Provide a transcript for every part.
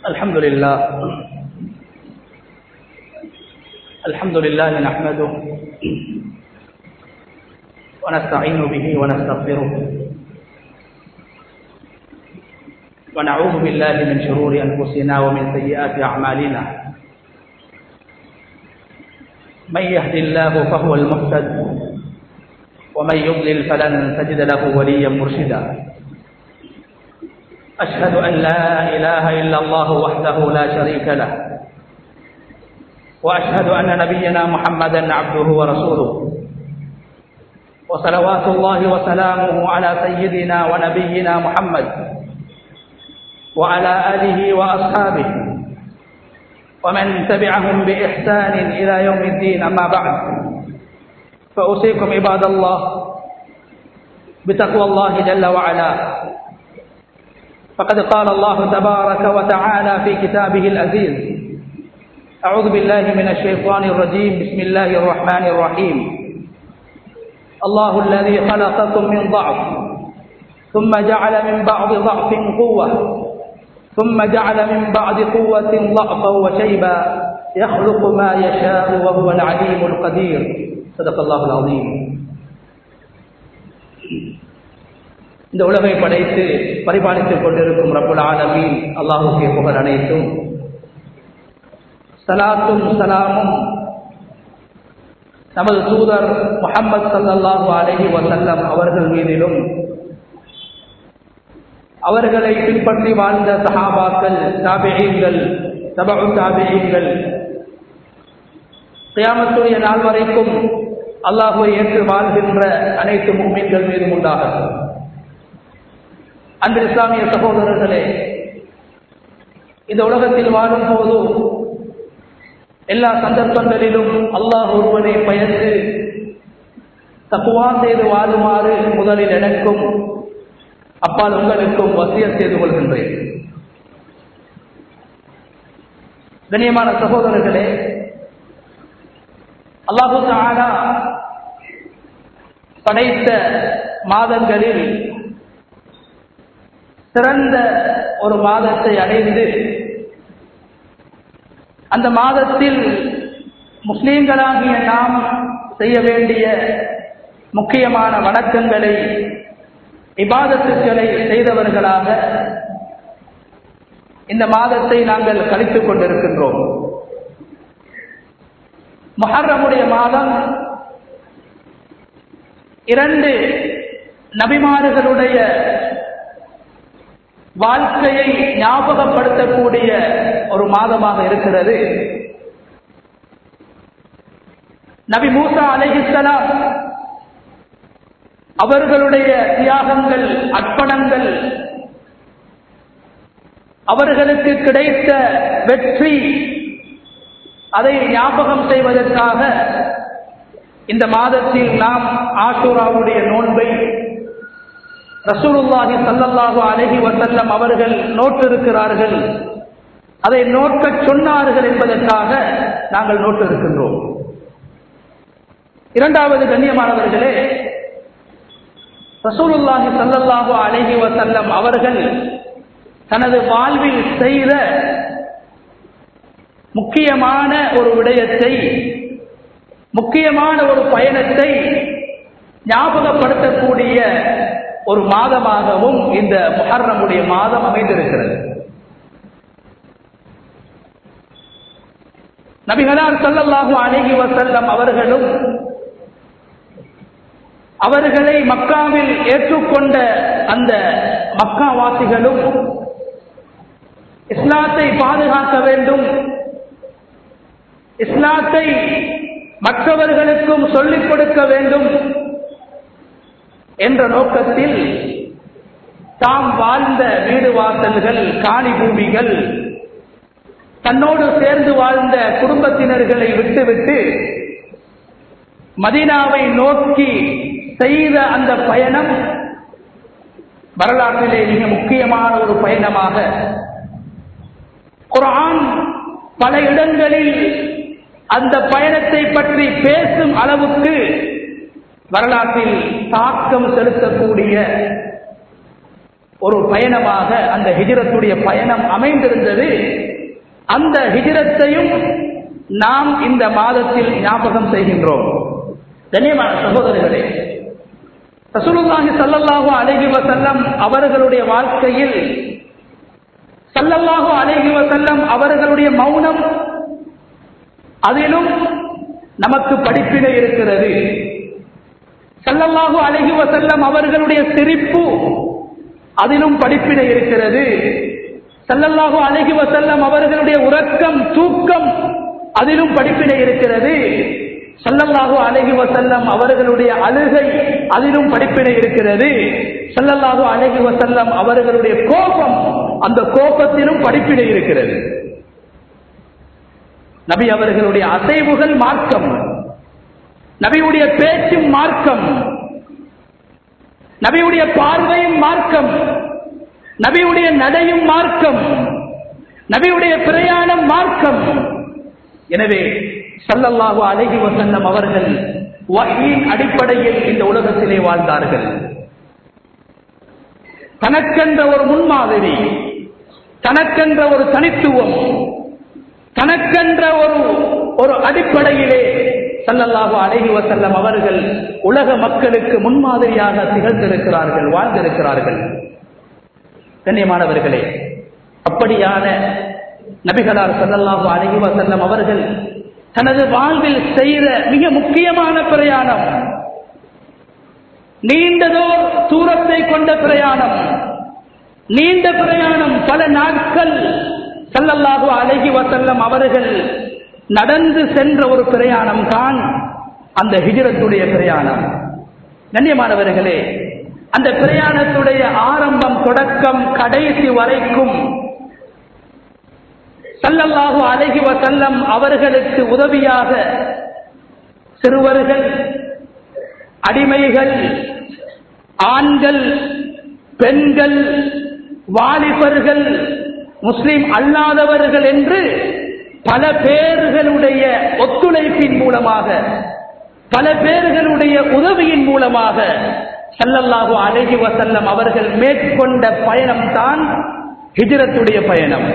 الحمد لله الحمد لله نحمده ونستعين به ونستغفره ونعوذ بالله من شرور أنفسنا ومن سيئات أعمالنا من يهد الله فهو المهتد ومن يضلل فلن تجد له وليا مرشدا أشهد أن لا إله إلا الله وحده لا شريك له وأشهد أن نبينا محمدا عبده ورسوله وصلوات الله وسلامه على سيدنا ونبينا محمد وعلى آله وأصحابه ومن تبعهم بإحسان إلى يوم الدين أما بعد فأوصيكم عباد الله بتقوى الله جل وعلا فقد قال الله تبارك وتعالى في كتابه العزيز أعوذ بالله من الشيطان الرجيم بسم الله الرحمن الرحيم الله الذي خلقكم من ضعف ثم جعل من بعض ضعف قوة ثم جعل من بعد قوة ضعفا وشيبا يخلق ما يشاء وهو العليم القدير صدق الله العظيم இந்த உலகை படைத்து பரிபாலித்துக் கொண்டிருக்கும் ரப்புல் ஆலமீன் அல்லாஹுக்கே புகழ் அனைத்தும் சலாத்தும் சலாமும் நமது தூதர் முகமது சல்லாஹூ அலஹி வசல்லம் அவர்கள் மீதிலும் அவர்களை பின்பற்றி வாழ்ந்த சஹாபாக்கள் தாபியங்கள் தபு தாபியங்கள் கியாமத்துடைய நாள் வரைக்கும் அல்லாஹுவை ஏற்று வாழ்கின்ற அனைத்து மும்மீன்கள் மீதும் உண்டாகும் அன்று இஸ்லாமிய சகோதரர்களே இந்த உலகத்தில் வாழும் போது எல்லா சந்தர்ப்பங்களிலும் அல்லாஹ் ஒருவனை பயந்து தப்புவா செய்து வாழுமாறு முதலில் எனக்கும் அப்பால் உங்களுக்கும் வசிய செய்து கொள்கின்றேன் கண்ணியமான சகோதரர்களே அல்லாஹு ஆனா படைத்த மாதங்களில் சிறந்த ஒரு மாதத்தை அடைந்து அந்த மாதத்தில் முஸ்லீம்களாகிய நாம் செய்ய வேண்டிய முக்கியமான வணக்கங்களை இபாதத்துக்களை செய்தவர்களாக இந்த மாதத்தை நாங்கள் கழித்துக் கொண்டிருக்கின்றோம் மொஹர்ரமுடைய மாதம் இரண்டு நபிமாறுகளுடைய வாழ்க்கையை ஞாபகப்படுத்தக்கூடிய ஒரு மாதமாக இருக்கிறது நபி மூசா அலஹிசலாம் அவர்களுடைய தியாகங்கள் அர்ப்பணங்கள் அவர்களுக்கு கிடைத்த வெற்றி அதை ஞாபகம் செய்வதற்காக இந்த மாதத்தில் நாம் ஆஷூராவுடைய நோன்பை ரசூலுல்லாஹி சல்லல்லாஹு அலஹி வசல்லம் அவர்கள் நோட்டிருக்கிறார்கள் அதை நோக்க சொன்னார்கள் என்பதற்காக நாங்கள் நோட்டிருக்கின்றோம் இரண்டாவது கண்ணியமானவர்களே ரசூலுல்லாஹி சல்லல்லாஹு அலஹி வசல்லம் அவர்கள் தனது வாழ்வில் செய்த முக்கியமான ஒரு விடயத்தை முக்கியமான ஒரு பயணத்தை ஞாபகப்படுத்தக்கூடிய ஒரு மாதமாகவும் இந்த முஹர்ரமுடைய மாதம் அமைந்திருக்கிறது நபிகளார் சொல்லல்லாஹு அழகி வசல்லம் அவர்களும் அவர்களை மக்காவில் ஏற்றுக்கொண்ட அந்த மக்காவாசிகளும் இஸ்லாத்தை பாதுகாக்க வேண்டும் இஸ்லாத்தை மற்றவர்களுக்கும் சொல்லிக் கொடுக்க வேண்டும் என்ற நோக்கத்தில் தாம் வாழ்ந்த வீடு வாசல்கள் காணி பூமிகள் தன்னோடு சேர்ந்து வாழ்ந்த குடும்பத்தினர்களை விட்டுவிட்டு மதீனாவை நோக்கி செய்த அந்த பயணம் வரலாற்றிலே மிக முக்கியமான ஒரு பயணமாக குரான் பல இடங்களில் அந்த பயணத்தை பற்றி பேசும் அளவுக்கு வரலாற்றில் தாக்கம் செலுத்தக்கூடிய ஒரு பயணமாக அந்த ஹிஜரத்துடைய பயணம் அமைந்திருந்தது அந்த ஹிஜரத்தையும் நாம் இந்த மாதத்தில் ஞாபகம் செய்கின்றோம் கண்ணியமான சகோதரர்களே ரசூலுல்லாஹி ஸல்லல்லாஹு அலைஹி வஸல்லம் அவர்களுடைய வாழ்க்கையில் ஸல்லல்லாஹு அலைஹி வஸல்லம் அவர்களுடைய மௌனம் அதிலும் நமக்கு படிப்பினை இருக்கிறது ஸல்லல்லாஹு அலைஹி வஸல்லம் அவர்களுடைய சிரிப்பு அதிலும் படிப்பினை இருக்கிறது ஸல்லல்லாஹு அலைஹி வஸல்லம் அவர்களுடைய உறக்கம் தூக்கம் அதிலும் படிப்பினை இருக்கிறது சல்லல்லாஹு அலைஹி வசல்லம் அவர்களுடைய அழுகை அதிலும் படிப்பினை இருக்கிறது சல்லல்லாஹு அலைஹி வசல்லம் அவர்களுடைய கோபம் அந்த கோபத்திலும் படிப்பினை இருக்கிறது நபி அவர்களுடைய அசைவுகள் மார்க்கம் நபியுடைய பேச்சும் மார்க்கம் நபியுடைய பார்வையும் மார்க்கம் நபியுடைய நடையும் மார்க்கம் நபியுடைய பிரயாணம் மார்க்கம் எனவே சல்லல்லாஹு அலைஹி வசல்லம் அவர்கள் வகையின் அடிப்படையில் இந்த உலகத்திலே வாழ்ந்தார்கள் தனக்கென்ற ஒரு முன்மாதிரி தனக்கென்ற ஒரு தனித்துவம் தனக்கென்ற ஒரு ஒரு அடிப்படையிலே சல்லல்லாஹு அலைஹி வசல்லம் அவர்கள் உலக மக்களுக்கு முன்மாதிரியாக திகழ்ந்திருக்கிறார்கள் வாழ்ந்திருக்கிறார்கள் கண்ணியமானவர்களே அப்படியான நபிகளார் சல்லல்லாஹு அலைஹி வசல்லம் அவர்கள் தனது வாழ்வில் செய்த மிக முக்கியமான பிரயாணம் நீண்டதோர் தூரத்தை கொண்ட பிரயாணம் நீண்ட பிரயாணம் பல நாட்கள் சல்லல்லாஹு அலைஹி வசல்லம் அவர்கள் நடந்து சென்ற ஒரு பிரயாணம் தான் அந்த ஹிஜரத்துடைய பிரயாணம் கண்ணியமானவர்களே அந்த பிரயாணத்துடைய ஆரம்பம் தொடக்கம் கடைசி வரைக்கும் சல்லல்லாஹு அலைஹி வசல்லம் அவர்களுக்கு உதவியாக சிறுவர்கள் அடிமைகள் ஆண்கள் பெண்கள் வாலிபர்கள் முஸ்லிம் அல்லாதவர்கள் என்று பல பேர்களுடைய ஒத்துழைப்பின் மூலமாக பல பேர்களுடைய உதவியின் மூலமாக சல்லல்லாஹு அலைஹி வசல்லம் அவர்கள் மேற்கொண்ட பயணம்தான் ஹிஜரத்துடைய பயணம்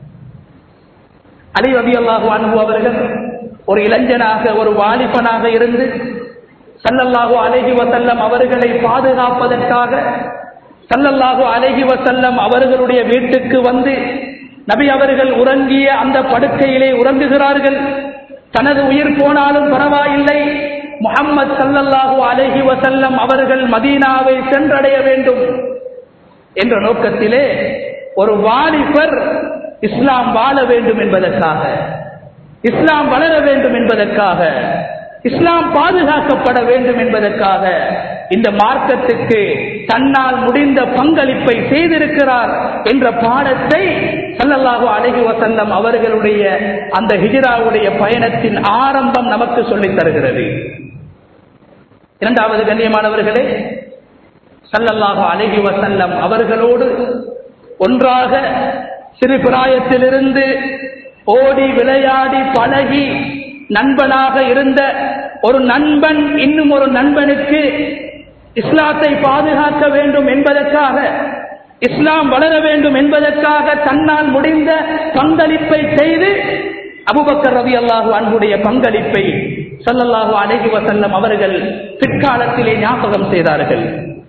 அலி ரபி அல்லாஹு அன்பு அவர்கள் ஒரு இளைஞனாக ஒரு வாலிபனாக இருந்து சல்லல்லாஹு அலஹி வசல்லம் அவர்களை பாதுகாப்பதற்காக சல்லல்லாஹு அலஹி வசல்லம் அவர்களுடைய வீட்டுக்கு வந்து நபி அவர்கள் உறங்கிய அந்த படுக்கையிலே உறங்குகிறார்கள் தனது உயிர் போனாலும் பரவாயில்லை முகம்மது சல்லல்லாஹு அலஹி வசல்லம் அவர்கள் மதீனாவை சென்றடைய வேண்டும் என்ற நோக்கத்திலே ஒரு வாலிபர் இஸ்லாம் வாழ வேண்டும் என்பதற்காக இஸ்லாம் வளர வேண்டும் என்பதற்காக இஸ்லாம் பாதுகாக்கப்பட வேண்டும் என்பதற்காக இந்த மார்க்கத்துக்கு தன்னால் முடிந்த பங்களிப்பை செய்திருக்கிறார் என்ற பாடத்தை சல்லல்லாஹு அலைஹி வசல்லம் அவர்களுடைய அந்த ஹிஜிராவுடைய பயணத்தின் ஆரம்பம் நமக்கு சொல்லித் தருகிறது இரண்டாவது கண்ணியமானவர்களே சல்லல்லாஹு அலைஹி வசல்லம் அவர்களோடு ஒன்றாக சிறு பிராயத்திலிருந்து ஓடி விளையாடி பழகி நண்பனாக இருந்த ஒரு நண்பன் இன்னும் ஒரு நண்பனுக்கு இஸ்லாத்தை பாதுகாக்க வேண்டும் என்பதற்காக இஸ்லாம் வளர வேண்டும் என்பதற்காக தன்னால் முடிந்த பங்களிப்பை செய்து அபுபக்கர் ரவி அல்லாஹு அன்புடைய பங்களிப்பை சல்லல்லாஹு அலைஹி வசல்லம் அவர்கள் பிற்காலத்திலே ஞாபகம் செய்தார்கள்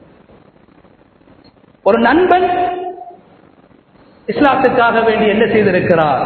ஒரு நண்பன் இஸ்லாத்துக்காக வேண்டி என்ன செய்திருக்கிறார்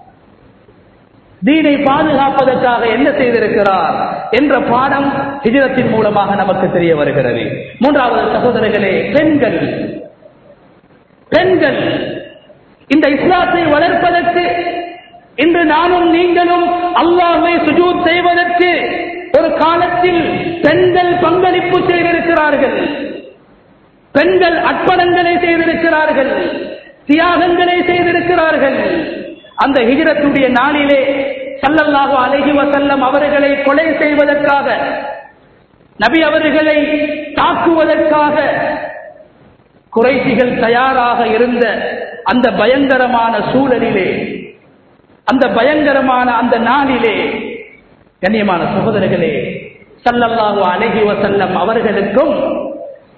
தீனை பாதுகாப்பதற்காக என்ன செய்திருக்கிறார் என்ற பாடம் ஹிஜரத்தின் மூலமாக நமக்கு தெரிய வருகிறது மூன்றாவது சகோதரர்களே பெண்கள் பெண்கள் இந்த இஸ்லாத்தை வளர்ப்பதற்கு இன்று நானும் நீங்களும் அல்லாஹை சுஜூத் செய்வதற்கு ஒரு காலத்தில் பெண்கள் பங்களிப்பு செய்திருக்கிறார்கள் பெண்கள் அர்ப்பணங்களை செய்திருக்கிறார்கள் தியாகங்களை செய்திருக்கிறார்கள் அந்த ஹிஜரத்துடைய நாளிலே சல்லல்லாஹு அலைஹி வசல்லம் அவர்களை கொலை செய்வதற்காக நபி அவர்களை தாக்குவதற்காக குறைசிகள் தயாராக இருந்த அந்த பயங்கரமான சூழலிலே அந்த பயங்கரமான அந்த நாளிலே கண்ணியமான சகோதரர்களே சல்லல்லாஹு அலைஹி வசல்லம் அவர்களுக்கும்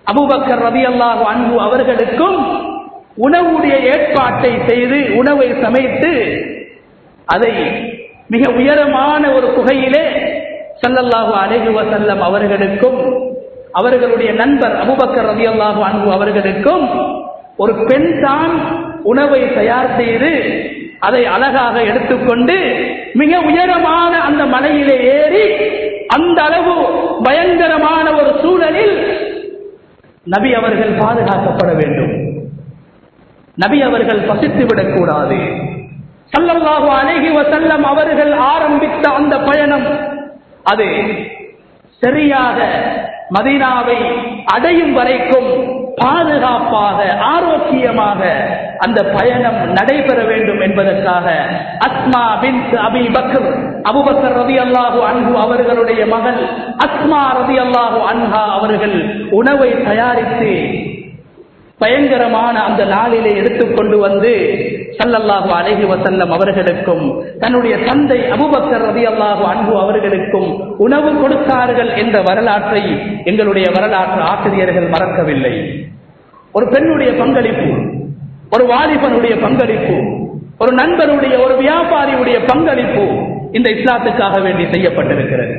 அபுபக்கர் ரவி அல்லாஹு அன்பு அவர்களுக்கும் உணவுடைய ஏற்பாட்டை செய்து உணவை சமைத்து அதை மிக உயரமான ஒரு குகையிலே சல்லல்லாஹு அலைஹி வசல்லம் அவர்களுக்கும் அவர்களுடைய நண்பர் அபுபக்கர் ரவி அல்லாஹு அன்பு அவர்களுக்கும் ஒரு பெண் தான் உணவை தயார் செய்து அதை அழகாக எடுத்துக்கொண்டு மிக உயரமான அந்த மலையிலே ஏறி அந்த அளவு பயங்கரமான ஒரு சூழலில் நபி அவர்கள் பாதுகாக்கப்பட வேண்டும் நபி அவர்கள் பசித்து விடக்கூடாது சல்லல்லாஹு அலைஹி வசல்லம் அவர்கள் ஆரம்பித்த அந்த பயணம் அது சரியாக மதீனாவை அடையும் வரைக்கும் பாதுகாப்பாக ஆரோக்கியமாக அந்த பயணம் நடைபெற வேண்டும் என்பதற்காக Asma bin Abi Bakr Abu Bakr ரவி அல்லாஹு அன்பு அவர்களுடைய மகள் அஸ்மா ரவி அல்லாஹு அன்ஹா அவர்கள் உணவை தயாரித்து பயங்கரமான அந்த நாளிலே எடுத்துக்கொண்டு வந்து சல்லல்லாஹு அலைஹி வசல்லம் அவர்களுக்கும் தன்னுடைய தந்தை அபுபக்கர் ரவி அல்லாஹு அன்பு அவர்களுக்கும் உணவு கொடுத்தார்கள் என்ற வரலாற்றை எங்களுடைய வரலாற்று ஆசிரியர்கள் மறக்கவில்லை ஒரு பெண்ணுடைய பங்களிப்பு ஒரு வாலிபனுடைய பங்களிப்பு ஒரு நண்பருடைய ஒரு வியாபாரியுடைய பங்களிப்பு இந்த இஸ்லாத்துக்காக வேண்டி செய்யப்பட்டிருக்கிறது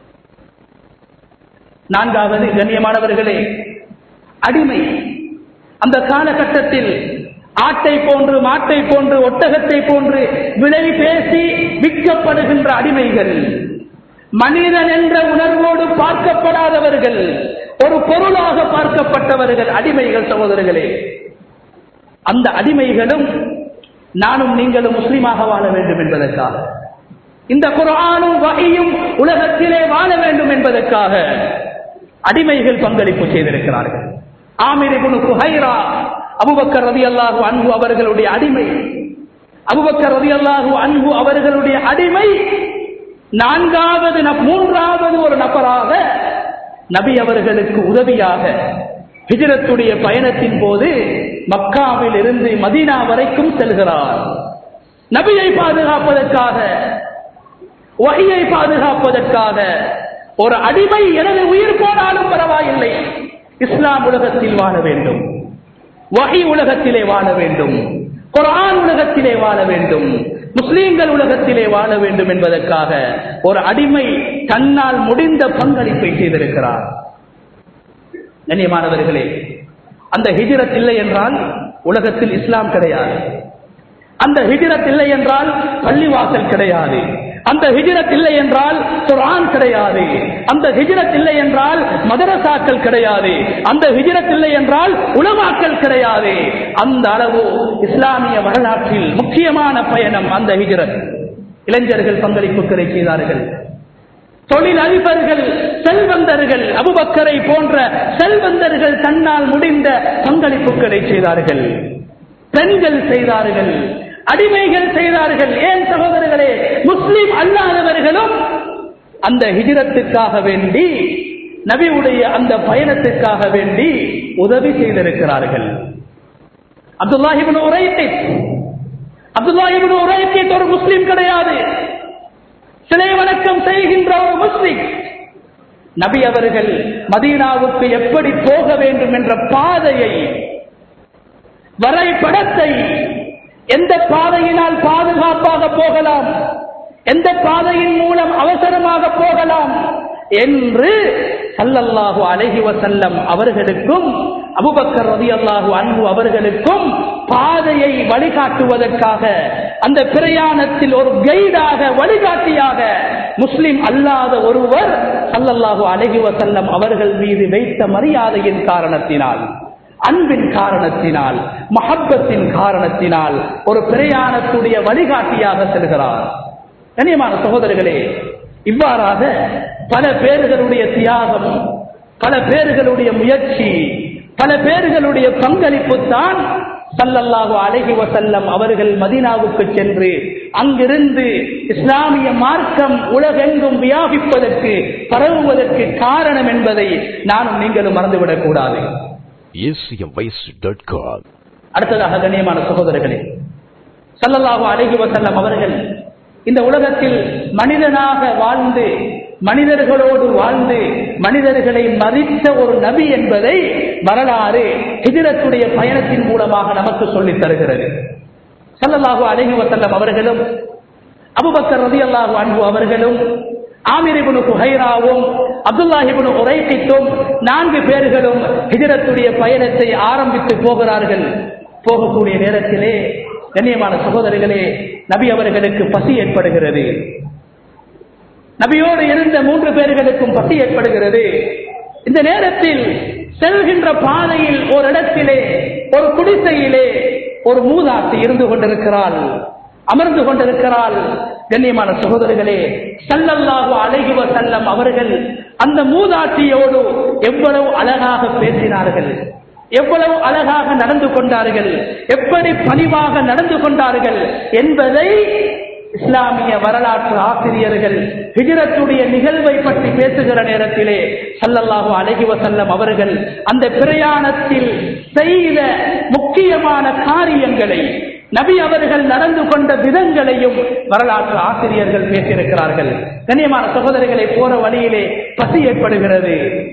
நான்காவது கண்ணியமானவர்களே அடிமை அந்த காலகட்டத்தில் ஆட்டை போன்று மாட்டை போன்று ஒட்டகத்தை போன்று விலை பேசி விற்கப்படுகின்ற அடிமைகள் மனிதன் என்ற உணர்வோடு பார்க்கப்படாதவர்கள் ஒரு பொருளாக பார்க்கப்பட்டவர்கள் அடிமைகள் சகோதரர்களே அந்த அடிமைகளும் நானும் நீங்களும் முஸ்லீமாக வாழ வேண்டும் என்பதற்காக இந்த குரானும் வகையும் உலகத்திலே வாழ வேண்டும் என்பதற்காக அடிமைகள் பங்களிப்பு செய்திருக்கிறார்கள் ஆமிர் இப்னு குஹைரா அபுபக்கர் ரலியல்லாஹு அன்ஹு அவர்களுடைய அடிமை அபுபக்கர் ரலியல்லாஹு அன்ஹு அவர்களுடைய அடிமை நான்காவது மூன்றாவது ஒரு நபராக நபி அவர்களுக்கு உதவியாக ஹிஜரத்துடைய பயணத்தின் போது மக்காவில் இருந்து மதீனா வரைக்கும் செல்கிறார் நபியை பாதுகாப்பதற்காக வகையை பாதுகாப்பதற்காக ஒரு அடிமை எனது உயிர் போனாலும் பரவாயில்லை இஸ்லாம் உலகத்தில் வாழ வேண்டும் வகை உலகத்திலே வாழ வேண்டும் குரான் உலகத்திலே வாழ வேண்டும் முஸ்லீம்கள் உலகத்திலே வாழ வேண்டும் என்பதற்காக ஒரு அடிமை தன்னால் முடிந்த பங்களிப்பை செய்திருக்கிறார் கண்ணியமானவர்களே அந்த ஹிஜரத் இல்லை என்றால் உலகத்தில் இஸ்லாம் கிடையாது அந்த ஹிஜரத் இல்லை என்றால் பள்ளிவாசல் கிடையாது அந்த ஹிஜரத் இல்லை என்றால் குரான் கிடையாது அந்த ஹிஜரத் இல்லை என்றால் மதரசாக்கள் கிடையாது அந்த ஹிஜரத் இல்லை என்றால் உலமாக்கள் கிடையாது அந்த அளவு இஸ்லாமிய வரலாற்றில் முக்கியமான பயணம் அந்த ஹிஜரத் இளைஞர்கள் பங்களிப்புகளை செய்தார்கள் தொழில் அதிபர்கள் செல்வந்தர்கள் அபுபக்கரை போன்ற செல்வந்தர்கள் தன்னால் முடிந்த பங்களிப்புகளை செய்தார்கள் பெண்கள் செய்தார்கள் அடிமைகள் செய்தார்கள் ஏன் சகோதரர்களே முஸ்லிம் அல்லாதவர்களும் அந்த ஹிஜரத்துக்காக வேண்டி நபியுடைய அந்த பயணத்துக்காக வேண்டி உதவி செய்திருக்கிறார்கள் அப்துல்லாஹிபின் உரைத்தை அப்துல்லாஹிபின் உரைத்தை ஒரு முஸ்லிம் கிடையாது சிலை வணக்கம் செய்கின்ற ஒரு முஸ்லிம் நபி அவர்கள் மதீனாவுக்கு எப்படி போக வேண்டும் என்ற பாதையை வரைபடத்தை எந்த பாதையினால் பாதுகாப்பாக போகலாம் எந்த பாதையின் மூலம் அவசரமாக போகலாம் என்று சல்லல்லாஹு அலஹி வசல்லம் அவர்களுக்கும் அபுபக்கர் ரதி அல்லாஹு அன்பு அவர்களுக்கும் பாதையை வழிகாட்டுவதற்காக அந்த பிரயாணத்தில் ஒரு கைடாக வழிகாட்டியாக முஸ்லிம் அல்லாத ஒருவர் சல்லல்லாஹு அலஹி வசல்லம் அவர்கள் மீது வைத்த மரியாதையின் காரணத்தினால் அன்பின் காரணத்தினால் மஹப்பத்தின் காரணத்தினால் ஒரு பிரயாணத்துடைய வழிகாட்டியாக செல்கிறார் கண்ணியமான சகோதரர்களே இவ்வாறாக பல பேர்களுடைய தியாகம் பல பேர்களுடைய முயற்சி பல பேர்களுடைய பங்களிப்பு தான் சல்லல்லாஹு அழகி வசல்லம் அவர்கள் மதீனாவுக்கு சென்று அங்கிருந்து இஸ்லாமிய மார்க்கம் உலகெங்கும் வியாபிப்பதற்கு பரவுவதற்கு காரணம் என்பதை நானும் நீங்களும் மறந்துவிடக் கூடாது acmvoice.com அடுத்ததாக கண்ணியமான சகோதரர்களே சல்லல்லாஹு அலைஹி வசல்லம் அவர்கள் இந்த உலகத்தில் மனிதனாக வாழ்ந்து மனிதர்களோடு வாழ்ந்து மனிதர்களை மதித்த ஒரு நபி என்பதை வரலாறு ஹிஜரத்துடைய பயணத்தின் மூலமாக நமக்கு சொல்லித் தருகிறது சல்லல்லாஹு அலைஹி வஸல்லம் அவர்களும் அபுபக்கர் ரலியல்லாஹு அன்ஹு அவர்களும் ஆமிர் இப்னு குஹைராவும் அப்துல்லாஹ் இப்னு உரைக்கித்தும் நான்கு பேர்களும் ஹிஜரத்துடைய பயணத்தை ஆரம்பித்து போகிறார்கள் போகக்கூடிய நேரத்திலே கண்ணியமான சகோதரர்களே நபி அவர்களுக்கு பசி ஏற்படுகிறது நபியோடு இருந்த மூன்று பேர்களுக்கும் பசி ஏற்படுகிறது இந்த நேரத்தில் செல்கின்ற பாதையில் ஒரு இடத்திலே ஒரு குடிசையிலே ஒரு மூதாட்டி இருந்து கொண்டிருக்கிறாள் அமர்ந்து கொண்டிருக்கிறாள் கண்ணியமான சகோதரர்களே சல்லல்லாஹு அலைஹி வஸல்லம் அவர்கள் அந்த மூதாட்டியோடு எவ்வளவு அழகாக பேசினார்கள் எவ்வளவு அழகாக நடந்து கொண்டார்கள் எப்படி பணிவாக நடந்து கொண்டார்கள் என்பதை இஸ்லாமிய வரலாற்று ஆசிரியர்கள் ஹிஜரத்துடைய நிகழ்வை பற்றி பேசுகிற நேரத்திலே சல்லல்லாஹு அலைஹி வஸல்லம் அவர்கள் அந்த பிரயாணத்தில் செய்த முக்கியமான காரியங்களை நபி அவர்கள் நடந்து கொண்ட விதங்களையும் வரலாற்று ஆசிரியர்கள் பேசியிருக்கிறார்கள் கண்ணியமான சகோதரிகளை போற வழியிலே பசி ஏற்படுகிறது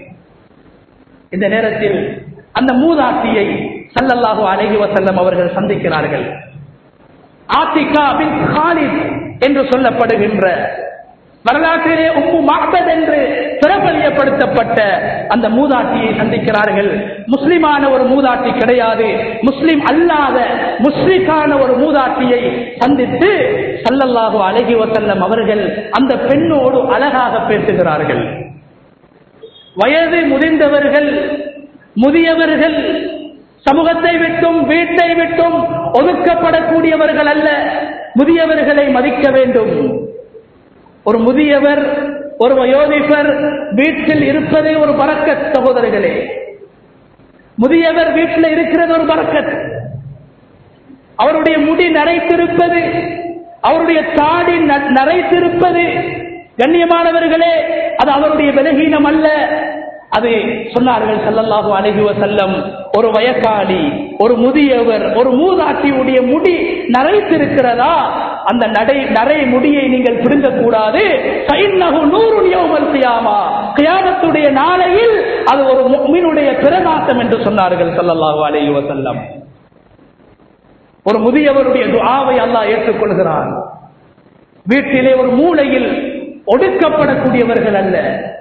இந்த நேரத்தில் அந்த மூதாட்டியை சல்லல்லாஹு அலைஹி வஸல்லம் அவர்கள் சந்திக்கிறார்கள் ஆத்திகா பின் காலித் என்று சொல்லப்படுகின்ற வரலாற்றிலே உம்மு மஹபத் என்று பிரபலியப்படுத்தப்பட்ட அந்த மூதாட்டியை சந்திக்கிறார்கள் முஸ்லிமான ஒரு மூதாட்டி கிடையாது முஸ்லிம் அல்லாத முஸ்லிக்கான ஒரு மூதாட்டியை சந்தித்து சல்லல்லாஹு அழகி வசல்லம் அவர்கள் அந்த பெண்ணோடு அழகாக பேசுகிறார்கள் வயது முதிர்ந்தவர்கள் முதியவர்கள் சமூகத்தை விட்டும் வீட்டை விட்டும் ஒதுக்கப்படக்கூடியவர்கள் அல்ல முதியவர்களை மதிக்க வேண்டும் ஒரு முதியவர் ஒரு வயோதிபர் வீட்டில் இருப்பதே ஒரு பறக்கத் சகோதரர்களே முதியவர் வீட்டில் இருக்கிறது ஒரு பறக்கத் அவருடைய முடி நரைத்திருப்பது அவருடைய தாடி ந- நரைத்திருப்பது கண்ணியமானவர்களே அது அவருடைய பலகீனம் அல்ல அது சொன்னார்கள் ஸல்லல்லாஹு அலைஹி வஸல்லம் ஒரு வயக்காளி ஒரு முதியவர் ஒரு மூதாட்டியுடைய முடி நரைத்திருக்கிறதா அந்த நடை நரை முடியை நீங்கள் பிடுங்க கூடாது ஃபைன்னஹு நூறுன் யௌமல் கியாமா கியாமத்துடைய நாளையில் அது ஒரு முஃமினுடைய பிரகாசம் என்று சொன்னார்கள் ஸல்லல்லாஹு அலைஹி வஸல்லம் ஒரு முதியவருடைய துஆவை அல்லாஹ் ஏற்றுக்கொள்கிறான் வீட்டிலே ஒரு மூலையில் ஒடுக்கப்படக்கூடியவர்கள் அல்ல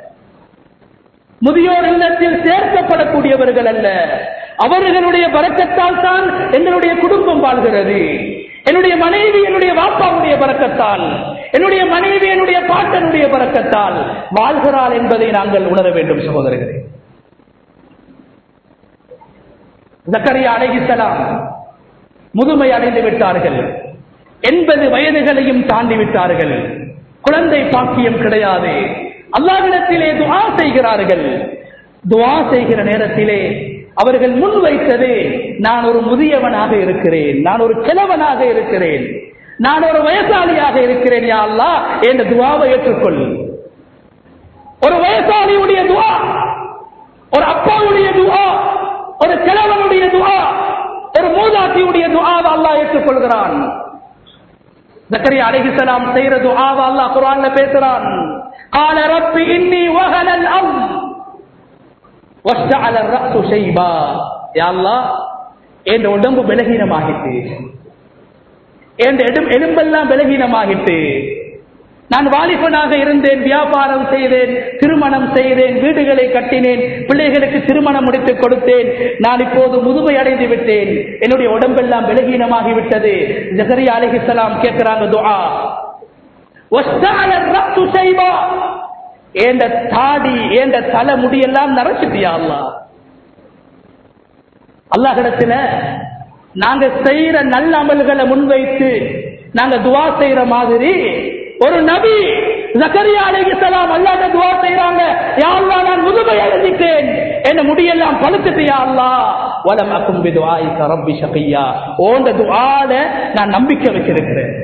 முதியோர் இல்லத்தில் சேர்க்கப்படக்கூடியவர்கள் அல்ல அவர்களுடைய பறக்கத்தால் தான் எங்களுடைய குடும்பம் வாழ்கிறது என்னுடைய மனைவி என்னுடைய வாப்பாவுடைய பறக்கத்தால் என்னுடைய மனைவி என்னுடைய பாட்டனுடைய பறக்கத்தால் வாழ்கிறாள் என்பதை நாங்கள் உணர வேண்டும் சகோதரர்களே ஜக்கரியா அலைஹிஸ்ஸலாம் முதுமை அடைந்து விட்டார்கள் எண்பது வயதுகளையும் தாண்டி விட்டார்கள் குழந்தை பாக்கியம் கிடையாது அல்லாஹ்விடத்திலே துஆ செய்கிறார்கள் துஆ செய்கிற நேரத்திலே அவர்கள் முன் வைத்தது நான் ஒரு முதியவனாக இருக்கிறேன் நான் ஒரு கிழவனாக இருக்கிறேன் நான் ஒரு வயசாளியாக இருக்கிறேன் யா அல்லாஹ் என்ற துஆவை ஏற்றுக்கொள் ஒரு வயசாளியுடைய துஆ ஒரு அப்பாவுடைய துஆ ஒரு கிழவனுடைய துஆ ஒரு மூதாட்டியுடைய துஆவை அல்லாஹ் ஏற்றுக்கொள்கிறான் ஜக்கரியா அலைஹிஸ்ஸலாம் செய்யற துஆவை அல்லாஹ் குர்ஆன்ல பேசுறான் قال رب اني وهن الامر واشتعل الراس شيبا يا الله என் உடம்பு பலகீனமாகிட்டு என் எடும் எலும்பெல்லாம் பலகீனமாகிட்டு நான் வாலிபனாக இருந்தேன் வியாபாரம் செய்தேன் திருமணம் செய்தேன் வீடுகளை கட்டினேன் பிள்ளைகளுக்கு திருமணம் முடித்துக் கொடுத்தேன் நான் இப்போது முதுமை அடைந்து விட்டேன் என்னுடைய உடம்பெல்லாம் பலகீனமாகி விட்டது ஜகரியா அலைஹிஸ்ஸலாம் கேட்கிறாங்க துஆ வஸ்தஅல الرأس شيبا ஏண்ட தாடி ஏண்ட தலை முடியெல்லாம் நரைச்சிட்டியா அல்லாஹ் அல்லாஹிடத்துல நாங்க செய்யற நல்ல அமல்களை முன்வைத்து நாங்க துவா செய்யற மாதிரி ஒரு நபி ஜக்கரியா அலைஹிஸ்ஸலாம் அல்லாஹ்ட்ட துவா செய்றாங்க யா அல்லாஹ் நான் முதுமை அடைஞ்சிட்டேன் என்ன முடியெல்லாம் பழுத்துட்டு யா அல்லாஹ் வலம் அக்கும் பிதுஆயிக ரப்பி ஷகியா ஓண்ட துஆல நான் நம்பிக்கை வச்சிருக்கிறேன்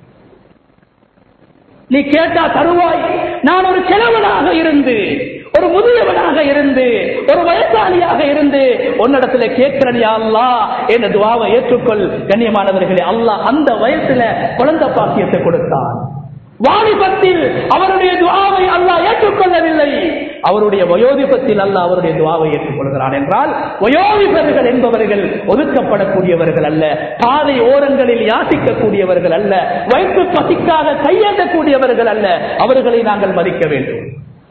நீ கேட்டா தருவாய் நான் ஒரு கிழவனாக இருந்து ஒரு முதியவனாக இருந்து ஒரு வயசாளியாக இருந்து உன்னிடத்துல கேட்கிறேன் யா அல்லாஹ் என்ற துவாவை ஏற்றுக்கொள் கண்ணியமானவர்களே அல்லாஹ் அந்த வயசுல குழந்தை பாக்கியத்தை கொடுத்தான் வாலிபத்தில் அவருடைய துவாவை அல்லாஹ் ஏற்றுக்கொள்ளவில்லை அவருடைய வயோதிபத்தில் அல்ல அவருடைய துவாவை ஏற்றுக்கொள்கிறான் என்றால் வயோதிபர்கள் என்பவர்கள் ஒதுக்கப்படக்கூடியவர்கள் அல்ல பாதை ஓரங்களில் யாசிக்கக்கூடியவர்கள் அல்ல வயிற்று பசிக்காக கையேந்தக்கூடியவர்கள் அல்ல அவர்களை நாங்கள் மதிக்க வேண்டும்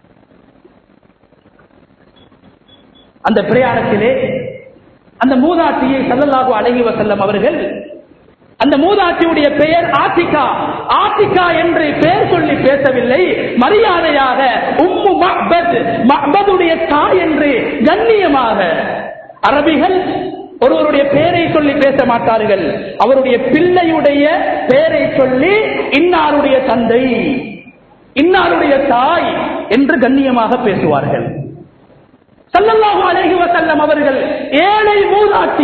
அந்த பிரயாணத்திலே அந்த மூதாட்டியை சல்லல்லாஹு அலைஹி வஸல்லம் அவர்கள் அந்த மூதாட்டியுடைய பெயர் ஆத்திகா ஆத்திகா என்று பெயர் சொல்லி பேசவில்லை மரியாதையாக உம்மு மஹ்பத் மஹ்பதுடைய தாய் என்று கண்ணியமாக அரபிகள் ஒருவருடைய பெயரை சொல்லி பேச மாட்டார்கள் அவருடைய பிள்ளையுடைய பெயரை சொல்லி இன்னாருடைய தந்தை இன்னாருடைய தாய் என்று கண்ணியமாக பேசுவார்கள் சல்லல்லாஹு அலைஹி வஸல்லம் அவர்கள் ஏழை மூதாட்டி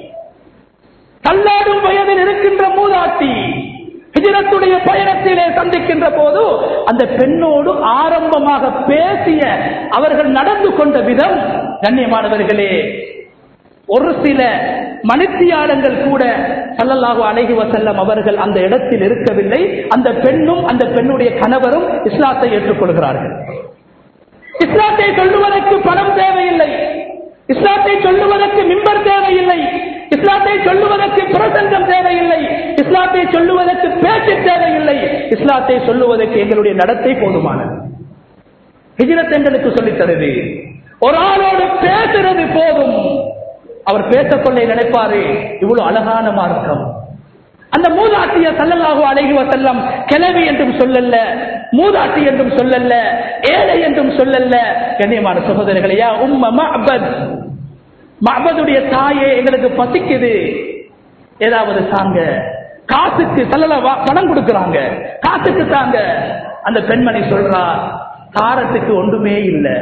தள்ளாடும் வயதில் இருக்கின்ற மூதாட்டி ஹிஜரத்துடைய பயணத்திலே சந்திக்கின்ற போது அந்த பெண்ணோடு ஆரம்பமாக பேசிய அவர்கள் நடந்து கொண்ட விதம் கண்ணியமானவர்களே ஒரு சில மனுத்தியாளங்கள் கூட சல்லல்லாஹு அலைஹி வசல்லம் அவர்கள் அந்த இடத்தில் இருக்கவில்லை அந்த பெண்ணும் அந்த பெண்ணுடைய கணவரும் இஸ்லாத்தை ஏற்றுக்கொள்கிறார்கள் இஸ்லாத்தை சொல்லுவதற்கு பணம் தேவையில்லை இஸ்லாத்தை சொல்லுவதற்கு மிம்பர் தேவையில்லை இஸ்லாத்தை சொல்லுவதற்கு பிரசங்கம் தேவையில்லை இஸ்லாத்தை சொல்லுவதற்கு பேச்சு தேவையில்லை இஸ்லாத்தை சொல்லுவதற்கு எங்களுடைய நடத்தை போதுமானது ஹிஜ்ரத் எங்களுக்கு சொல்லித் தருது ஒரு ஆளோடு பேசுறது போதும் அவர் பேசக்கொள்ள நினைப்பாரு இவ்வளவு அழகான மார்க்கம் அந்த மூதாட்டிய சல்லல்லாஹு அலைஹி வஸல்லம் கிளவி என்றும் சொல்லல்ல மூதாட்டி என்றும் சொல்லல்ல ஏழை என்றும் சொல்லல்ல கண்ணியமான சகோதரர்களையா உம்ம மஅபத் மஅபதுடைய தாயே எங்களுக்கு பசிக்குது ஏதாவது தாங்க காசுக்கு சல்லல பணம் கொடுக்கறாங்க காசுக்கு தாங்க அந்த பெண்மணி சொல்றா தாரத்துக்கு ஒன்றுமே இல்லை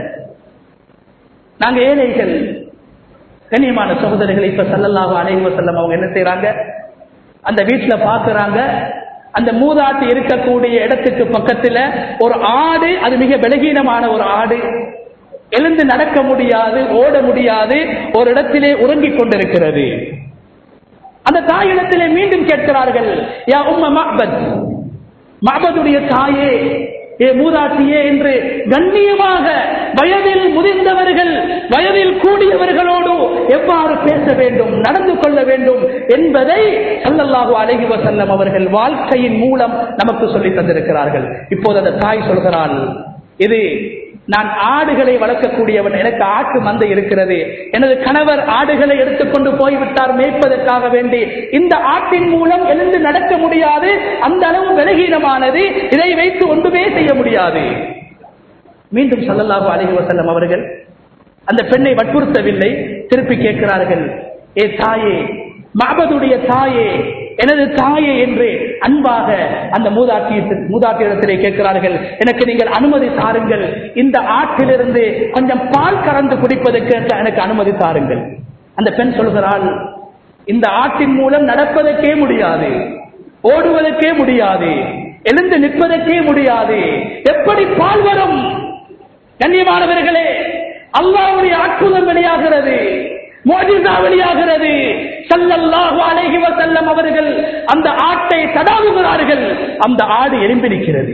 நாங்க ஏழைகள் கண்ணியமான சகோதரர்களை இப்ப சல்லல்லாஹு அலைஹி வஸல்லம் அவங்க என்ன செய்யறாங்க அந்த வீட்டுல பாக்குறாங்க அந்த மூதாட்டி இருக்கக்கூடிய இடத்துக்கு பக்கத்துல ஒரு ஆடு அது மிக பலகீனமான ஒரு ஆடு எழுந்து நடக்க முடியாது ஓட முடியாது ஒரு இடத்திலே உறங்கிக் கொண்டிருக்கிறது அந்த தாயிடத்திலே மீண்டும் கேட்கிறார்கள் யா உம்ம மஹ்பத் மஹ்பதுடைய தாயே ஏ மூதாட்டியே என்று கண்ணியமாக வயதில் முதிர்ந்தவர்கள் வயதில் கூடியவர்களோடு எவ்வாறு பேச வேண்டும் நடந்து கொள்ள வேண்டும் என்பதை சல்லல்லாஹு அலைஹி வஸல்லம் அவர்கள் வாழ்க்கையின் மூலம் நமக்கு சொல்லி தந்திருக்கிறார்கள் இப்போது அந்த தாய் சொல்கிறாள் இது நான் ஆடுகளை வளர்க்கக்கூடியவன் எனக்கு ஆட்டு மந்தை இருக்கிறது எனது கணவர் ஆடுகளை எடுத்துக்கொண்டு போய்விட்டார் மேய்ப்பதற்காக வேண்டி இந்த ஆட்டின் மூலம் எழுந்து நடக்க முடியாது அந்த அளவு பலகீனமானது இதை வைத்து ஒன்றுமே செய்ய முடியாது மீண்டும் சல்லல்லாஹு அலைஹி வஸல்லம் அவர்கள் அந்த பெண்ணை வற்புறுத்தவில்லை திருப்பி கேட்கிறார்கள் ஏ தாயே மாபதுடைய தாயே எனது தாயே என்று அன்பாக அந்த மூதாட்டி மூதாட்டியிடத்திலே கேட்கிறார்கள் எனக்கு நீங்கள் அனுமதி தாருங்கள் இந்த ஆற்றிலிருந்து கொஞ்சம் பால் கறந்து குடிப்பதற்கு எனக்கு அனுமதி தாருங்கள் அந்த பெண் சொல்கிறாள் இந்த ஆட்டின் மூலம் நடப்பதற்கே முடியாது ஓடுவதற்கே முடியாது எழுந்து நிற்பதற்கே முடியாது எப்படி பால் வரும் கண்ணியமானவர்களே அல்லாவுடைய அற்புதம் வெளியாகிறது மோஜிசா வெளியாகிறது சல்லல்லாஹு அலைஹி வஸல்லம் அவர்கள் அந்த ஆட்டை தடாவுகிறார்கள் அந்த ஆடு எலும்பி நிற்கிறது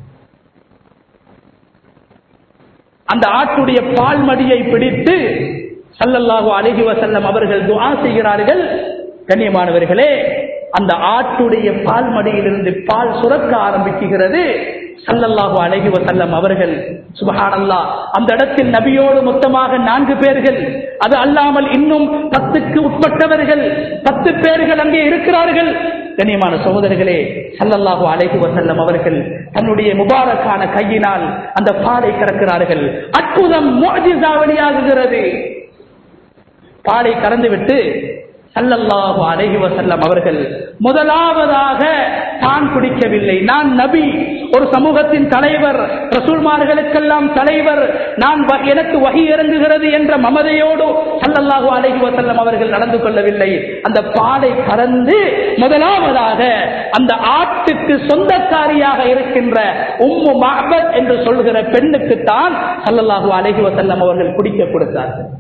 அந்த ஆட்டுடைய பால் மடியை பிடித்து சல்லல்லாஹு அலைஹி வஸல்லம் அவர்கள் துஆ செய்கிறார்கள் கண்ணியமானவர்களே அந்த ஆட்டுடைய பால் மடியிலிருந்து பால் சுரக்க ஆரம்பிக்குகிறது சல்லல்லாஹு அலைஹி வசல்லம் அவர்கள் சுபஹானல்லா அந்த இடத்தில் நபியோடு மொத்தமாக நான்கு பேர்கள் அது அல்லாமல் இன்னும் பத்துக்கு உட்பட்டவர்கள் பத்து பேர்கள் அங்கே இருக்கிறார்கள் கண்ணியமான சகோதரர்களே சல்லல்லாஹு அலைஹி வசல்லம் அவர்கள் தன்னுடைய முபாரக்கான கையினால் அந்த பாலை கறக்கிறார்கள் அற்புதம் மோஜிசா வெளியாகுகிறது பாலை கறந்துவிட்டு சல்லல்லாஹு அலைஹி வசல்லம் அவர்கள் முதலாவதாக தான் குடிக்கவில்லை நான் நபி ஒரு சமூகத்தின் தலைவர் ரசூல்மார்களுக்கெல்லாம் தலைவர் நான் வ- எனக்கு வகி இறங்குகிறது என்ற மமதையோடு சல்லல்லாஹு அலைஹி வசல்லம் அவர்கள் நடந்து கொள்ளவில்லை அந்த பாலை கறந்து முதலாவதாக அந்த ஆட்டுக்கு சொந்தக்காரியாக இருக்கின்ற உம்மு மஹபத் என்று சொல்கிற பெண்ணுக்குத்தான் சல்லல்லாஹு அலைஹி வசல்லம் அவர்கள் குடிக்க கொடுத்தார்கள்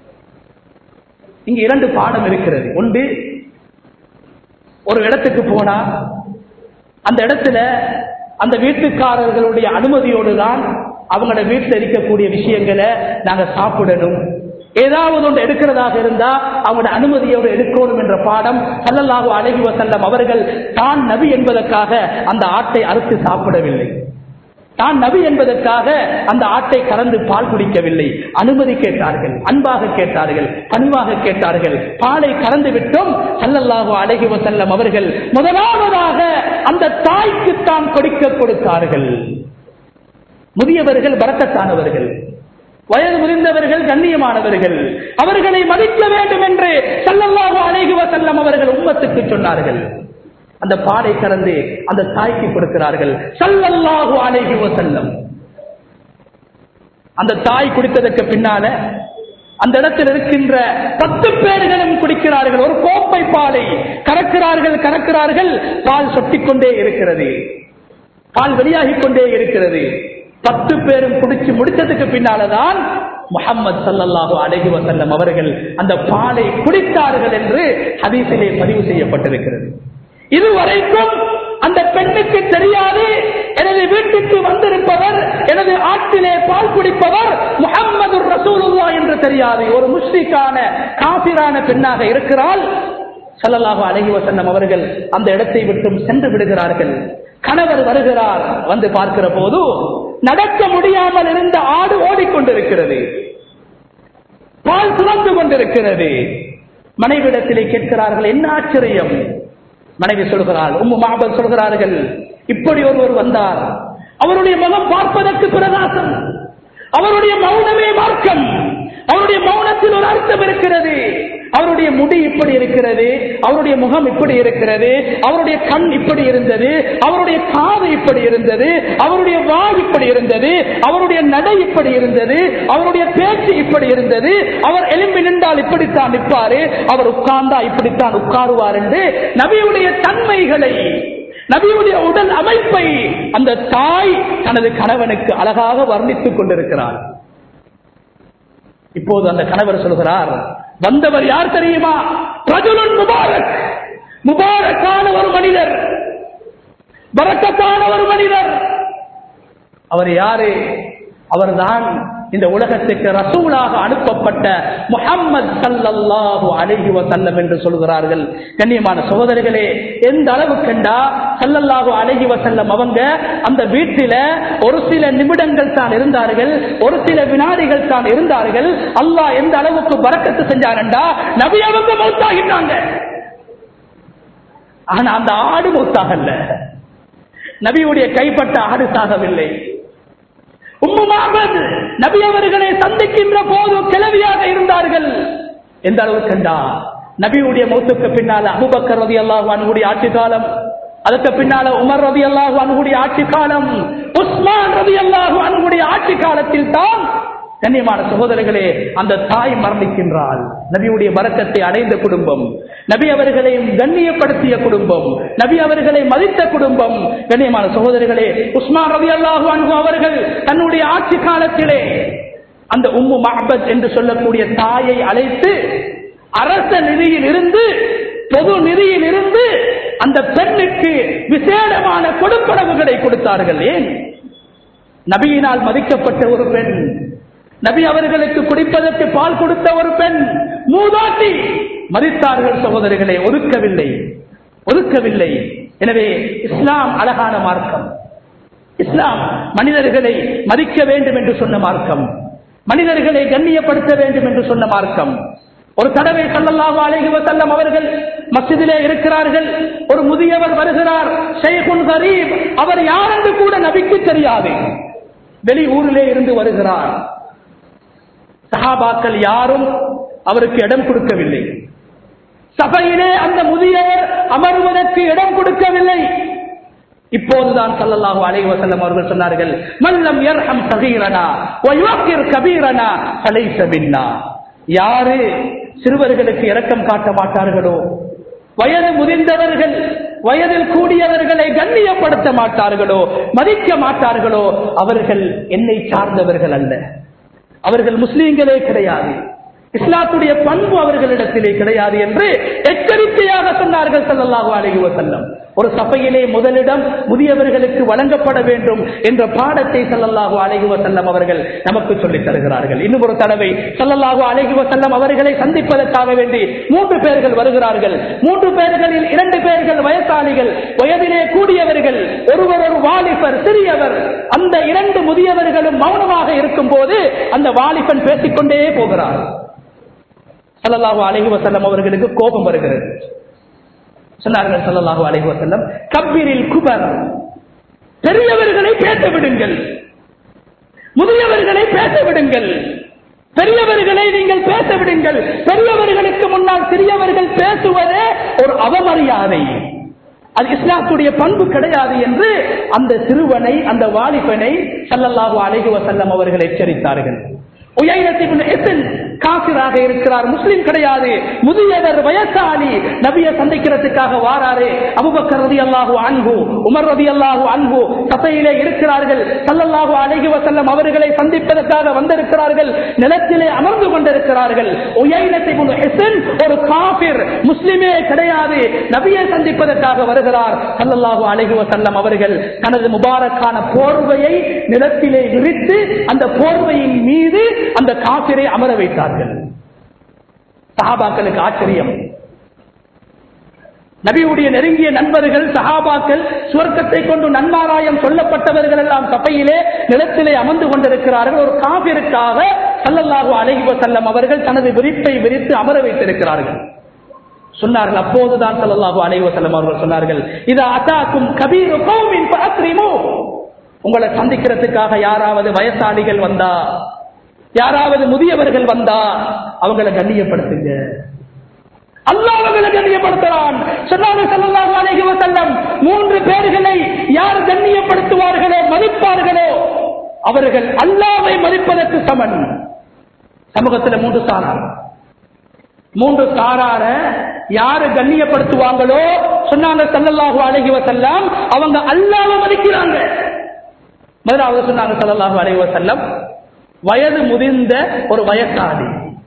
இங்க இரண்டு பாடம் இருக்கிறது ஒன்று ஒரு இடத்துக்கு போனா அந்த இடத்துல அந்த வீட்டுக்காரர்களுடைய அனுமதியோடு தான் அவங்களோட வீட்டில் இருக்கக்கூடிய விஷயங்களை நாங்க சாப்பிடணும் ஏதாவது ஒன்று எடுக்கிறதாக இருந்தா அவங்களோட அனுமதியோடு எடுக்கணும் என்ற பாடம் சல்லல்லாஹு அலைஹி வஸல்லம் அவர்கள் தான் நபி என்பதற்காக அந்த ஆட்டை அறுத்து சாப்பிடவில்லை தான் நபி என்பதற்காக அந்த ஆட்டை கலந்து பால் குடிக்கவில்லை அனுமதி கேட்டார்கள் அன்பாக கேட்டார்கள் பணிவாக கேட்டார்கள் பாலை கலந்து விட்டோம் சல்லல்லாஹு அலைஹி வஸல்லம் அவர்கள் முதலாவதாக அந்த தாய்க்கு தான் கொடுக்க கொடுத்தார்கள் முதியவர்கள் வரக்கத்தானவர்கள் வயது முதிர்ந்தவர்கள் கண்ணியமானவர்கள் அவர்களை மதிக்க வேண்டும் என்று சல்லல்லாஹு அலைஹி வஸல்லம் அவர்கள் உம்மத்துக்கு சொன்னார்கள் அந்த பாலை கலந்து அந்த தாய்க்கு கொடுக்கிறார்கள் சல்லல்லாஹு அலைஹி வஸல்லம் அந்த தாய் குடித்ததற்கு பின்னால அந்த இடத்தில் இருக்கின்ற பத்து பேர்களும் குடிக்கிறார்கள் ஒரு கோப்பை பாலை கறக்கிறார்கள் கறக்கிறார்கள் பால் சொட்டிக்கொண்டே இருக்கிறது பால் வெளியாகிக் கொண்டே இருக்கிறது பத்து பேரும் குடிச்சு முடிச்சதுக்கு பின்னாலதான் முகம்மது சல்லல்லாஹு அலைஹி வசல்லம் அவர்கள் அந்த பாலை குடித்தார்கள் என்று ஹதீஸிலே பதிவு செய்யப்பட்டிருக்கிறது இதுவரைக்கும் அந்த பெண்ணுக்கு தெரியாது எனது வீட்டுக்கு வந்திருப்பவர் எனது ஆற்றிலே பால் குடிப்பவர் முகம்மது ரசூலுல்லா என்று தெரியாது ஒரு முஸ்லிக்கான காபிரான பெண்ணாக இருக்கிறாள் சல்லல்லாஹு அலைஹி வசல்லம் அவர்கள் அந்த இடத்தை விட்டும் சென்று விடுகிறார்கள் கணவர் வருகிறார் வந்து பார்க்கிற போது நடக்க முடியாமல் இருந்த ஆடு ஓடிக்கொண்டிருக்கிறது பால் சுரந்து கொண்டிருக்கிறது மனைவிடத்திலே கேட்கிறார்கள் என்ன ஆச்சரியம் மனைவி சொல்கிறாள் உம்மு மாபல் சொல்கிறார்கள் இப்படி ஒருவர் வந்தார் அவருடைய முகம் பார்ப்பதற்கு பிரகாசம் அவருடைய மௌனமே மார்க்கம் அவருடைய மௌனத்தில் ஒரு அர்த்தம் இருக்கிறது அவருடைய முடி இப்படி இருக்கிறது அவருடைய முகம் இப்படி இருக்கிறது அவருடைய கண் இப்படி இருந்தது அவருடைய காது இப்படி இருந்தது அவருடைய வாய் இப்படி இருந்தது அவருடைய நடை இப்படி இருந்தது அவருடைய பேச்சு இப்படி இருந்தது அவர் எலும்பி நின்றால் இப்படித்தான் நிற்பாரு அவர் உட்கார்ந்தா இப்படித்தான் உட்காருவார் என்று நபியுடைய தன்மைகளை நபியுடைய உடல் அமைப்பை அந்த தாய் தனது கணவனுக்கு அழகாக வர்ணித்துக் கொண்டிருக்கிறார் இப்போது அந்த கணவர் சொல்கிறார் வந்தவர் யார் தெரியுமா பிரஜுலன் முபாரக் முபாரக்கான ஒரு மனிதர் வரக்கத்தான ஒரு மனிதர் அவர் யாரு அவர்தான் இந்த உலகத்துக்கு ரசூலாக அனுப்பப்பட்ட முஹம்மது சல்லல்லாஹு அலைஹி வசல்லம் என்று சொல்கிறார்கள் கண்ணியமான சகோதரிகளே எந்த அளவு கண்டா சல்லல்லாஹு அலைஹி வசல்லம் அவங்க அந்த வீட்டில ஒரு சில நிமிடங்கள் தான் இருந்தார்கள் ஒரு சில வினாடிகள் தான் இருந்தார்கள் அல்லாஹ் எந்த அளவுக்கு பறக்கத்து செஞ்சாரண்டா நபி அவங்க மௌத்தாகிட்டாங்க ஆனா அந்த ஆடு மௌத்தாகல்ல நபியுடைய கைப்பட்ட ஆடு சாகவில்லை உம்முமாகத் நபி அவர்களை சந்திக்கின்ற போது கிளவியாக இருந்தார்கள் எந்த அளவு கண்டா நபியுடைய மௌத்துக்கு பின்னால அபுபக்கர் ரதி அல்லாஹ் அனுடைய ஆட்சி காலம் அதுக்கு பின்னால உமர் ரதி அல்லாஹ் அனுடைய ஆட்சி காலம் உஸ்மான் ரதி அல்லாஹ் அனுடைய ஆட்சி காலத்தில் தான் கண்ணியமான சகோதரர்களே அந்த தாய் மரணிக்கின்றாள் நபியுடைய வரக்கத்தை அடைந்த குடும்பம் நபி அவர்களை கண்ணியப்படுத்திய குடும்பம் நபி அவர்களை மதித்த குடும்பம் கண்ணியமான சகோதரர்களே உஸ்மான் ரவி அல்லாஹு அன்பு அவர்கள் தன்னுடைய ஆட்சி காலத்திலே அந்த உம்மு மஹபத் என்று சொல்லக்கூடிய தாயை அழைத்து அரச நிதியில் இருந்து பொது நிதியில் இருந்து அந்த பெண்ணுக்கு விசேடமான கொடுப்பனவுகளை கொடுத்தார்கள் ஏன் நபியினால் மதிக்கப்பட்ட ஒரு பெண் நபி அவர்களுக்கு குடிப்பதற்கு பால் கொடுத்த ஒரு பெண் மூதாட்டி மதித்தார்கள் சகோதரிகளை ஒதுக்கவில்லை ஒதுக்கவில்லை எனவே இஸ்லாம் அழகான மார்க்கம் இஸ்லாம் மனிதர்களை மதிக்க வேண்டும் என்று சொன்ன மார்க்கம் மனிதர்களை கண்ணியப்படுத்த வேண்டும் என்று சொன்ன மார்க்கம் ஒரு தடவை சல்லல்லாஹு அலைஹி வஸல்லம் அவர்கள் மஸ்ஜிதிலே இருக்கிறார்கள் ஒரு முதியவர் வருகிறார் ஷைகுன் கரீப் அவர் யார் என்று கூட நபிக்கு தெரியாது வெளி ஊரிலே இருந்து வருகிறார் சஹாபாக்கள் யாரும் அவருக்கு இடம் கொடுக்கவில்லை சபையிலே அந்த முதியவர் அமர்வதற்கு இடம் கொடுக்கவில்லை இப்போதுதான் சல்லல்லாஹு அலைஹி வஸல்லம் அவர்கள் சொன்னார்கள் மல்லம் யர்ஹம் சகீரனா வ யுக்கிர் கபீரனா ஃபலைஸ மின்னா யாரு சிறுவர்களுக்கு இரக்கம் காட்ட மாட்டார்களோ வயது முதிர்ந்தவர்கள் வயதில் கூடியவர்களை கண்ணியப்படுத்த மாட்டார்களோ மதிக்க மாட்டார்களோ அவர்கள் என்னை சார்ந்தவர்கள் அல்ல அவர்கள் முஸ்லீம்களே கிடையாது இஸ்லாத்துடைய பண்பு அவர்களிடத்திலே கிடையாது என்று எச்சரிக்கையாக சொன்னார்கள் ஸல்லல்லாஹு அலைஹி வஸல்லம் ஒரு சபையிலே முதலிடம் முதியவர்களுக்கு வழங்கப்பட வேண்டும் என்ற பாடத்தை ஸல்லல்லாஹு அலைஹி வஸல்லம் அவர்கள் நமக்கு சொல்லித் தருகிறார்கள் இன்னும் ஒரு தடவை ஸல்லல்லாஹு அலைஹி வஸல்லம் அவர்களை சந்திப்பதற்காக வேண்டி மூன்று பேர்கள் வருகிறார்கள் மூன்று பேர்களில் இரண்டு பேர்கள் வயசாளிகள் வயதிலே கூடியவர்கள் ஒருவர் ஒரு வாலிபர் சிறியவர் அந்த இரண்டு முதியவர்களும் மௌனமாக இருக்கும் போது அந்த வாலிபன் பேசிக்கொண்டே போகிறார் ஸல்லல்லாஹு அலைஹி வஸல்லம் அவர்களுக்கு கோபம் வருகிறது சொன்னார்கள் ஸல்லல்லாஹு அலைஹி வஸல்லம் கப்பீரில் குபர் பெரியவர்களை பேச விடுங்கள் முதியவர்களை பேச விடுங்கள் பெரியவர்களை நீங்கள் பேச விடுங்கள் பெரியவர்களுக்கு முன்னால் சிறியவர்கள் பேசுவதே ஒரு அவமரியாதை அது இஸ்லாத்துடைய பண்பு கிடையாது என்று அந்த சிறுவனை அந்த வாலிபனை ஸல்லல்லாஹு அலைஹி வஸல்லம் அவர்கள் எச்சரித்தார்கள் உயரத்தின் எத்தன் காசிராக இருக்கிறார் முஸ்லிம் கிடையாது முதியவர் வயசாளி நபிய சந்திக்கிறதுக்காக வாராரு அபுபக்கர் ரதி அல்லாஹு அன்பு உமர் ரதி அல்லாஹு அன்பு சபையிலே இருக்கிறார்கள் சல்லல்லாஹு அலைஹி வஸல்லம் அவர்களை சந்திப்பதற்காக வந்திருக்கிறார்கள் நிலத்திலே அமர்ந்து கொண்டிருக்கிறார்கள் உயரத்தின் எத்தன் ஒரு காபிர் முஸ்லிமே கிடையாது நபியை சந்திப்பதற்காக வருகிறார் சல்லல்லாஹு அலைஹி வஸல்லம் அவர்கள் தனது முபாரக்கான போர்வையை நிலத்திலே விரித்து அந்த போர்வையின் மீது அந்த காபிரை அமர வைத்தார்கள் சஹாபாக்களுக்கு ஆச்சரியம் நபியுடைய நெருங்கிய நண்பர்கள் சஹாபாக்கள் சுவர்க்கத்தை கொண்டு நன்மாராயம் சொல்லப்பட்டவர்கள் எல்லாம் சபையிலே நிலத்திலே அமர்ந்து கொண்டிருக்கிறார்கள் ஒரு காபிற்காக சல்லல்லாஹு அலைஹி வஸல்லம் அவர்கள் தனது விரிப்பை விரித்து அமர வைத்திருக்கிறார்கள் சொன்னார்கள் அப்போதுதான் சல்லல்லாஹு அலைஹி வஸல்லம் அவர்கள் சொன்னார்கள் இது அதாக்கும் கபீரு கௌமின் ஃபஅக்ரிமு உங்களை சந்திக்கிறதுக்காக யாராவது வயசாளிகள் வந்தா யாராவது முதியவர்கள் வந்தா அவங்களை கண்ணியப்படுத்துங்க அல்லாஹ் அவங்களை கண்ணியப்படுத்துறான் சொன்னாங்க ஸல்லல்லாஹு அலைஹி வஸல்லம் மூன்று பேர்களை யார் கண்ணியப்படுத்துவார்களோ மதிப்பார்களோ அவர்கள் அல்லாஹ்வை மதிப்பதற்கு சமன் சமூகத்தில் மூன்று சாரார் மூன்று சாரார யாரு கண்ணியப்படுத்துவாங்களோ சொன்னாங்க ஸல்லல்லாஹு அலைஹி வஸல்லம் அவங்க அல்லாஹ்வை மதிக்கிறாங்க முதலாவது சொன்னாங்க ஸல்லல்லாஹு அலைஹி வஸல்லம் வயது முதிர்ந்த ஒரு வயசாளி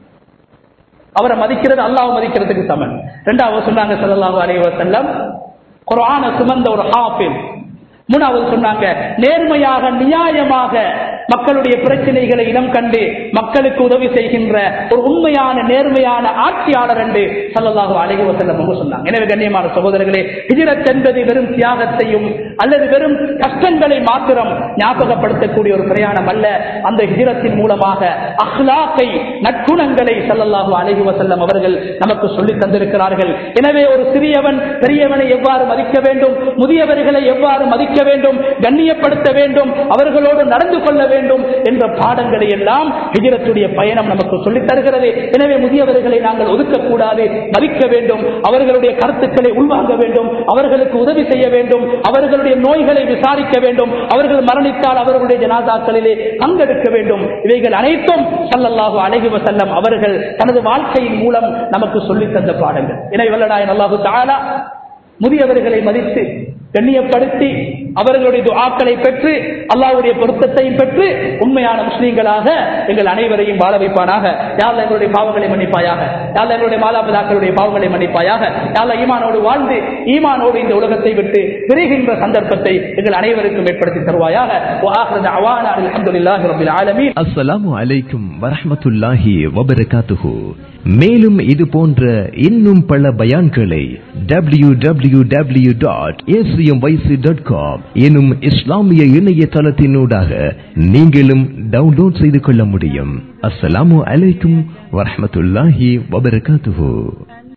அவரை மதிக்கிறது அல்லாஹ் மதிக்கிறதுக்கு சமன் ரெண்டாவது சொன்னாங்க ஸல்லல்லாஹு அலைஹி வஸல்லம் குர்ஆனை சுமந்த ஒரு ஹாஃபிஸ் மூணாவது சொன்னாங்க நேர்மையாக நியாயமாக மக்களுடைய பிரச்சனைகளை இனம் கண்டு மக்களுக்கு உதவி செய்கின்ற ஒரு உண்மையான நேர்மையான ஆட்சியாளர் என்று சல்லல்லாஹு அலைஹி வஸல்லம் அவங்க சொன்னாங்க எனவே கண்ணியமான சகோதரர்களே ஹிஜ்ரத் என்பது வெறும் தியாகத்தையும் அல்லது வெறும் கஷ்டங்களை மாத்திரம் ஞாபகப்படுத்தக்கூடிய ஒரு பிரயாணம் அல்ல அந்த ஹிஜ்ரத்தின் மூலமாக அஹ்லாக்கை நற்குணங்களை சல்லல்லாஹு அலைஹி வஸல்லம் அவர்கள் நமக்கு சொல்லித் தந்திருக்கிறார்கள் எனவே ஒரு சிறியவன் பெரியவனை எவ்வாறு மதிக்க வேண்டும் முதியவர்களை எவ்வாறு மதிக்க வேண்டும் கண்ணியப்படுத்த வேண்டும் அவர்களோடு நடந்து கொள்ள வேண்டும் என்ற பாடங்களை எல்லாம் ஹிஜரத்துடைய பயணம் நமக்கு சொல்லித் தருகிறது எனவே முதியவர்களை நாங்கள் ஒதுக்கக்கூடாது மதிக்க வேண்டும் அவர்களுடைய கருத்துக்களை உள்வாங்க வேண்டும் அவர்களுக்கு உதவி செய்ய வேண்டும் அவர்களுடைய நோய்களை விசாரிக்க வேண்டும் அவர்கள் மரணித்தால் அவர்களுடைய ஜனாதாக்களிலே பங்கெடுக்க வேண்டும் இவைகள் அனைத்தும் சல்லல்லாஹு அலைஹி வஸல்லம் அவர்கள் தனது வாழ்க்கையின் மூலம் நமக்கு சொல்லித் தந்த பாடங்கள் எனவே வல்லடாயன் அல்லாஹு தாலா முதியவர்களை மதித்து கண்ணியப்படுத்தி அவர்களுடைய துஆக்களை பெற்று அல்லாஹ்வுடைய பொருத்தத்தையும் பெற்று உண்மையான முஸ்லீம்களாக எங்கள் அனைவரையும் வாழ வைப்பானாக யாழ் எங்களுடைய பாவங்களை மன்னிப்பாயாக யாழ் எங்களுடைய மாதாபிதாக்களுடைய பாவங்களை மன்னிப்பாயாக யாழ் ஈமானோடு வாழ்ந்து ஈமானோடு இந்த உலகத்தை விட்டு விரைகின்ற சந்தர்ப்பத்தை எங்கள் அனைவருக்கும் ஏற்படுத்தி தருவாயாக وآخر دعوانا الحمد لله رب العالمين அஸ்ஸலாமு அலைக்கும் வரஹ்மத்துல்லாஹி வபரகாத்துஹு மேலும் இது போன்ற இன்னும் பல பயான்களை W W W dot dot com எனும் இஸ்லாமிய இணையதளத்தினூடாக நீங்களும் டவுன்லோட் செய்து கொள்ள முடியும் அஸ்ஸலாமு அலைக்கும் வரஹ்மத்துல்லாஹி வபரகாத்துஹு